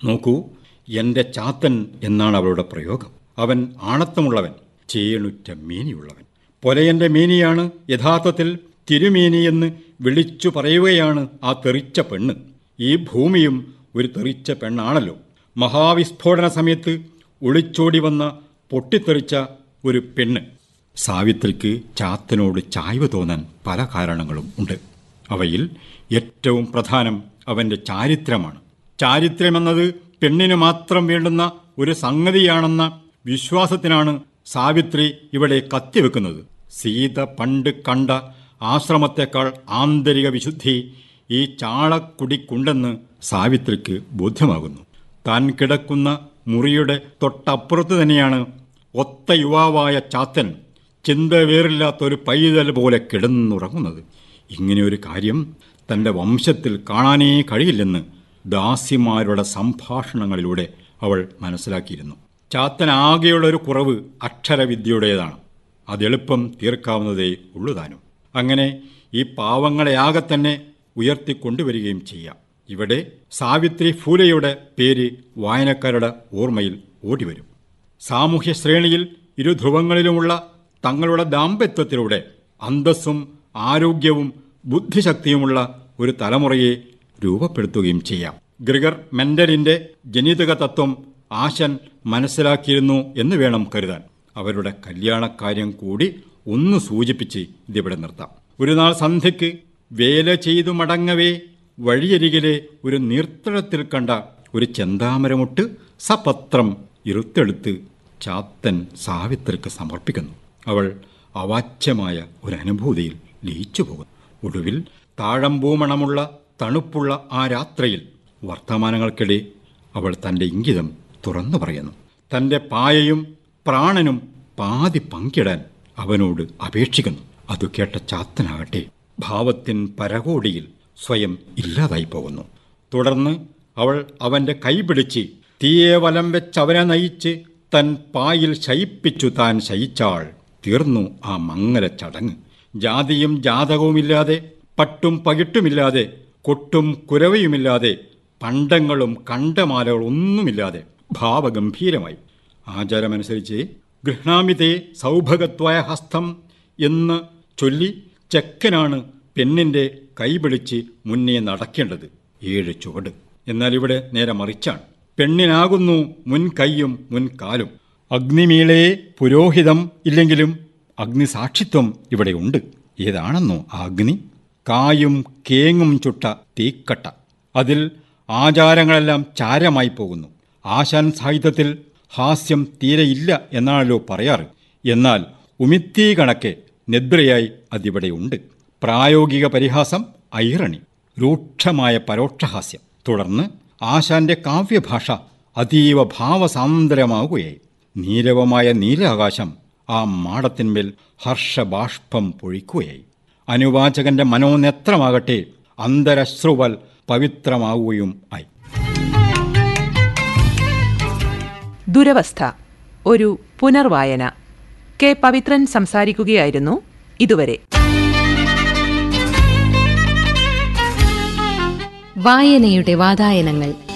നോക്കൂ എന്റെ ചാത്തൻ എന്നാണ് അവളുടെ പ്രയോഗം അവൻ ആണത്തമുള്ളവൻ ചേണുറ്റ മേനിയുള്ളവൻ പൊലയന്റെ മേനിയാണ് യഥാർത്ഥത്തിൽ തിരുമേനി എന്ന് വിളിച്ചു പറയുകയാണ് ആ തെറിച്ച പെണ്ണ് ഈ ഭൂമിയും ഒരു തെറിച്ച പെണ്ണാണല്ലോ മഹാവിസ്ഫോടന സമയത്ത് ഒളിച്ചോടി വന്ന പൊട്ടിത്തെറിച്ച ഒരു പെണ്ണ് സാവിത്രിക്ക് ചാത്തനോട് ചായ്വ് തോന്നാൻ പല കാരണങ്ങളും ഉണ്ട് അവയിൽ ഏറ്റവും പ്രധാനം അവന്റെ ചാരിത്രമാണ് ചാരിത്രമെന്നത് പെണ്ണിന് മാത്രം വേണ്ടുന്ന ഒരു സംഗതിയാണെന്ന വിശ്വാസത്തിനാണ് സാവിത്രി ഇവിടെ കത്തിവെക്കുന്നത് സീത പണ്ട് കണ്ട ആശ്രമത്തെക്കാൾ ആന്തരിക വിശുദ്ധി ഈ ചാളക്കുടിക്കുണ്ടെന്ന് സാവിത്രിക്ക് ബോധ്യമാകുന്നു താൻ കിടക്കുന്ന മുറിയുടെ തൊട്ടപ്പുറത്ത് തന്നെയാണ് ഒത്ത യുവാവായ ചാത്തൻ ചിന്ത വേറില്ലാത്തൊരു പൈതൽ പോലെ കിടന്നുറങ്ങുന്നത് ഇങ്ങനെയൊരു കാര്യം തന്റെ വംശത്തിൽ കാണാനേ കഴിയില്ലെന്ന് ദാസിമാരുടെ സംഭാഷണങ്ങളിലൂടെ അവൾ മനസ്സിലാക്കിയിരുന്നു ചാത്തനാകെയുള്ള ഒരു കുറവ് അക്ഷരവിദ്യയുടേതാണ് അതെളുപ്പം തീർക്കാവുന്നതേ ഉള്ളുതാനും അങ്ങനെ ഈ പാവങ്ങളെയാകെ തന്നെ ഉയർത്തിക്കൊണ്ടുവരികയും ചെയ്യാം ഇവിടെ സാവിത്രി ഫൂലെയുടെ പേര് വായനക്കാരുടെ ഓർമ്മയിൽ ഓടിവരും സാമൂഹ്യ ശ്രേണിയിൽ ഇരുധ്രുവങ്ങളിലുമുള്ള തങ്ങളുടെ ദാമ്പത്യത്തിലൂടെ അന്തസ്സും ആരോഗ്യവും ബുദ്ധിശക്തിയുമുള്ള ഒരു തലമുറയെ രൂപപ്പെടുത്തുകയും ചെയ്യാം ഗ്രിഗർ മെന്റലിന്റെ ജനിതക തത്വം ആശൻ മനസ്സിലാക്കിയിരുന്നു എന്ന് വേണം കരുതാൻ അവരുടെ കല്യാണക്കാര്യം കൂടി ഒന്ന് സൂചിപ്പിച്ച് ഇതിവിടെ നിർത്താം ഒരു നാൾ സന്ധ്യയ്ക്ക് വേല ചെയ്തു മടങ്ങവേ വഴിയരികിലെ ഒരു നീർത്തടത്തിൽ കണ്ട ഒരു ചെന്താമരമുട്ട് സപത്രം ഇരുത്തെടുത്ത് ചാത്തൻ സാവിത്രിക്ക് സമർപ്പിക്കുന്നു അവൾ അവാച്യമായ ഒരു അനുഭൂതിയിൽ ലയിച്ചു പോകുന്നു ഒടുവിൽ താഴമ്പൂമണമുള്ള തണുപ്പുള്ള ആ രാത്രിയിൽ വർത്തമാനങ്ങൾക്കിടെ അവൾ തന്റെ ഇംഗിതം തുറന്നു പറയുന്നു തന്റെ പായയും പ്രാണനും പാതി പങ്കിടാൻ അവനോട് അപേക്ഷിക്കുന്നു അത് കേട്ട ചാത്തനാകട്ടെ ഭാവത്തിൻ പരകോടിയിൽ സ്വയം ഇല്ലാതായി പോകുന്നു തുടർന്ന് അവൾ അവന്റെ കൈപിടിച്ച് തീയെ വലം വെച്ച് അവനെ നയിച്ച് തൻ പായിൽ ശയിപ്പിച്ചു താൻ ശയിച്ചാൾ തീർന്നു ആ മങ്ങല ചടങ്ങ് ജാതിയും ജാതകവുമില്ലാതെ പട്ടും പകിട്ടുമില്ലാതെ കൊട്ടും കുരവയുമില്ലാതെ പണ്ടങ്ങളും കണ്ടമാലകളും ഒന്നുമില്ലാതെ ഭാവഗംഭീരമായി ആചാരമനുസരിച്ച് ഗൃഹ്ണാമിതേ സൗഭഗത്വായ ഹസ്തം എന്ന് ചൊല്ലി ചെക്കനാണ് പെണ്ണിന്റെ കൈപിടിച്ച് മുന്നേ നടക്കേണ്ടത് ഏഴ് ചുവട് എന്നാൽ ഇവിടെ നേരെ മറിച്ചാണ് പെണ്ണിനാകുന്നു മുൻ കൈയും മുൻ കാലും അഗ്നിമീളേ പുരോഹിതം ഇല്ലെങ്കിലും അഗ്നിസാക്ഷിത്വം ഇവിടെയുണ്ട് ഏതാണെന്നോ ആ അഗ്നി കായും കേങ്ങും ചുട്ട തീക്കട്ട അതിൽ ആചാരങ്ങളെല്ലാം ചാരമായി പോകുന്നു ആശാൻ സാഹിത്യത്തിൽ ഹാസ്യം തീരെയില്ല എന്നാണല്ലോ പറയാറ് എന്നാൽ ഉമിത്തീ കണക്കെ നിദ്രയായി അതിവിടെയുണ്ട് പ്രായോഗിക പരിഹാസം ഐറണി രൂക്ഷമായ പരോക്ഷഹാസ്യം തുടർന്ന് ആശാന്റെ കാവ്യഭാഷ അതീവ ഭാവസാന്ദ്രമാകുകയായി നീരവമായ നീലാകാശം ആ മാടത്തിന്മേൽ ഹർഷബാഷ്പം പൊഴിക്കുകയായി അനുവാചകന്റെ മനോനേത്രമാകട്ടെ അന്തരശ്രുവൽ പവിത്രമാവുകയും ആയി ദുരവസ്ഥ ഒരു പുനർവായന കെ പവിത്രൻ സംസാരിക്കുകയായിരുന്നു ഇതുവരെ വായനയുടെ വാതായനങ്ങൾ